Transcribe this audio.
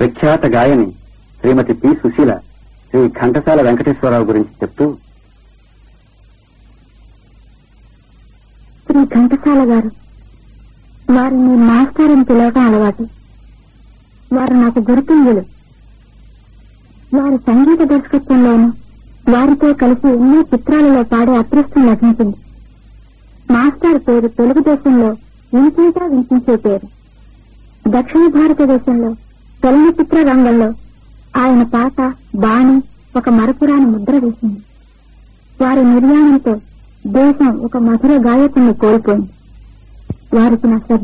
ప్రఖ్యాత గాయని శ్రీమతి పి సుశీల శ్రీ ఘంటసాల వెంకటేశ్వరరావు గురించి చెప్తూ శ్రీ ఘంటసాల గారు వారిని మాస్టర్ అని పిలవటం అలవాటు వారు నాకు గురుతుంగులు వారి సంగీత దర్శకత్వంలోనూ వారితో కలిసి ఎన్నో చిత్రాలలో పాడే అదృష్టం లభించింది మాస్టర్ పేరు తెలుగుదేశంలో ఇంటింటా వినిపించే పేరు దక్షిణ భారతదేశంలో చలనచిత్ర రంగంలో ఆయన పాట బాణి ఒక మరపురాని ముద్ర వేసింది వారి నిర్యాణంతో దేశం ఒక మధుర గాయకుని కోల్పోయింది వారికి నా శ్రద్ధ